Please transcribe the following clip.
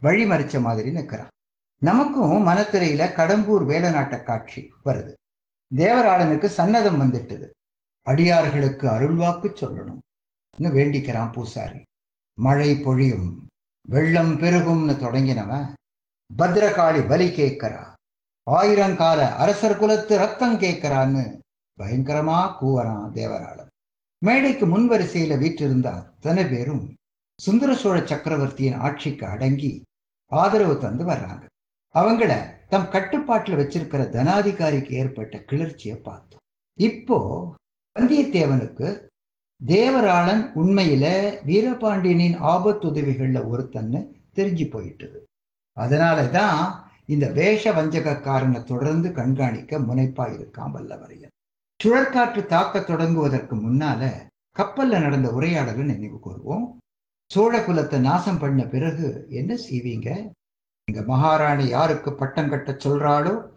வழி மறிச்ச மாதிரி நிற்கிறான் நமக்கும் மனத்திரையில கடம்பூர் வேலநாட்ட காட்சி வருது தேவராளனுக்கு சன்னதம் வந்துட்டுது அடியார்களுக்கு அருள்வாக்கு சொல்லணும் வேண்டிக்கிறான் பூசாரி மழை பொழியும் வெள்ளம் பெருகும்னு தொடங்கினவன் பத்ரகாளி பலி கேட்கிறா ஆயிரங்கால அரசர் குலத்து ரத்தம் கேட்கிறான்னு பயங்கரமா கூவறான் தேவராளன் மேடைக்கு முன் வரிசையில வீற்றிருந்த அத்தனை பேரும் சுந்தர சோழ சக்கரவர்த்தியின் ஆட்சிக்கு அடங்கி ஆதரவு தந்து வர்றாங்க அவங்கள தம் கட்டுப்பாட்டுல வச்சிருக்கிற தனாதிகாரிக்கு ஏற்பட்ட கிளர்ச்சியை பார்த்தோம் இப்போ வந்தியத்தேவனுக்கு தேவராளன் உண்மையில வீரபாண்டியனின் ஆபத்துதவிகள்ல ஒருத்தன்னு தெரிஞ்சு போயிட்டது அதனாலதான் இந்த வேஷ வஞ்சகக்காரனை தொடர்ந்து கண்காணிக்க முனைப்பா இருக்கான் வல்லவரையன் சுழற்காற்று தாக்க தொடங்குவதற்கு முன்னால கப்பல்ல நடந்த உரையாடலை நினைவு கூறுவோம் சோழ குலத்தை நாசம் பண்ண பிறகு என்ன செய்வீங்க எங்க மகாராணி யாருக்கு பட்டம் கட்ட சொல்றாளோ